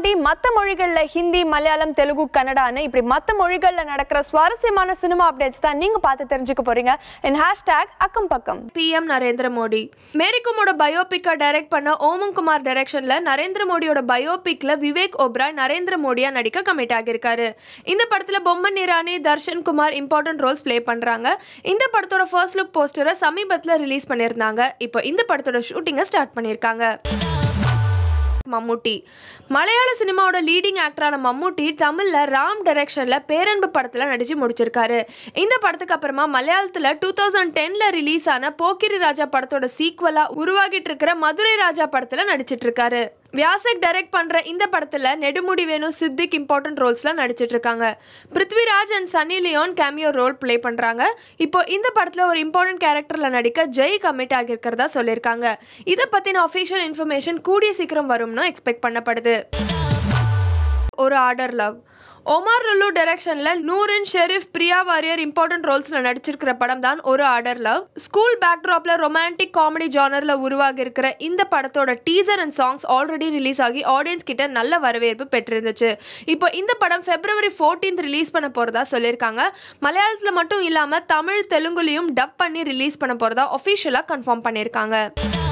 தாண்டி மற்ற மொழிகளில் ஹிந்தி மலையாளம் தெலுங்கு கன்னடான்னு இப்படி மற்ற மொழிகளில் நடக்கிற சுவாரஸ்யமான சினிமா அப்டேட்ஸ் தான் நீங்கள் பார்த்து தெரிஞ்சுக்க போறீங்க இன் ஹேஷ்டேக் அக்கம் பக்கம் பிஎம் நரேந்திர மோடி மேரிகுமோட பயோபிக்கை டைரக்ட் பண்ண ஓமன் குமார் டைரக்ஷன்ல நரேந்திர மோடியோட பயோபிக்ல விவேக் ஒப்ராய் நரேந்திர மோடியா நடிக்க கமிட் ஆகியிருக்காரு இந்த படத்துல Boman Irani Darshan Kumar important roles play பண்றாங்க இந்த படத்தோட ஃபர்ஸ்ட் லுக் போஸ்டரை சமீபத்தில் ரிலீஸ் பண்ணியிருந்தாங்க இப்போ இந்த படத்தோட ஷூட்டிங்கை ஸ்டார்ட் பண்ணியிருக்காங்க மம்முட்டி மலையாள சினிமாவோட லீடிங் ஆக்டரான மம்முட்டி தமிழ்ல ராம் டைரக்ஷன்ல பேரன்பு படத்துல நடிச்சு முடிச்சிருக்காரு இந்த படத்துக்கு அப்புறமா மலையாளத்துல டூ தௌசண்ட் டென்ல ரிலீஸ் ஆன போக்கிரி ராஜா படத்தோட சீக்வலா உருவாகிட்டு இருக்கிற மதுரை ராஜா படத்துல நடிச்சிட்டு இருக்காரு வியாசக் டைரக்ட் பண்ற இந்த படத்துல நெடுமுடி வேணு சித்திக் இம்பார்ட்டன்ட் ரோல்ஸ்லாம் நடிச்சிட்டு இருக்காங்க Prithviraj and Sunny Leone cameo role play பண்றாங்க இப்போ இந்த படத்துல ஒரு இம்பார்ட்டன்ட் கேரக்டர்ல நடிக்க ஜெய் கமிட் ஆகியிருக்கிறதா சொல்லியிருக்காங்க இதை பத்தின அஃபிஷியல் இன்ஃபர்மேஷன் கூடிய சீக்கிரம் வரும்னு எக்ஸ்பெக்ட் பண்ணப்படுது ஒரு ஆர்டர் லவ் ஒமார் லுல்லு டைரக்ஷன்ல நூரின் ஷெரீஃப் பிரியா வாரியர் இம்பார்ட்டன்ட் ரோல்ஸ்ல நடிச்சிருக்கிற படம் தான் ஒரு ஆர்டர் லவ் ஸ்கூல் பேக்ட்ராப்ல ரொமான்டிக் காமெடி ஜானர்ல உருவாகி இருக்கிற இந்த படத்தோட teaser and songs already release ஆகி ஆடியன்ஸ் கிட்ட நல்ல வரவேற்பு பெற்றிருந்துச்சு இப்போ இந்த படம் பிப்ரவரி 14th ரிலீஸ் பண்ண போறதா சொல்லியிருக்காங்க மலையாளத்துல மட்டும் இல்லாம தமிழ் தெலுங்குலையும் டப் பண்ணி ரிலீஸ் பண்ண போறதா ஒஃபிஷியலா கன்ஃபார்ம் பண்ணியிருக்காங்க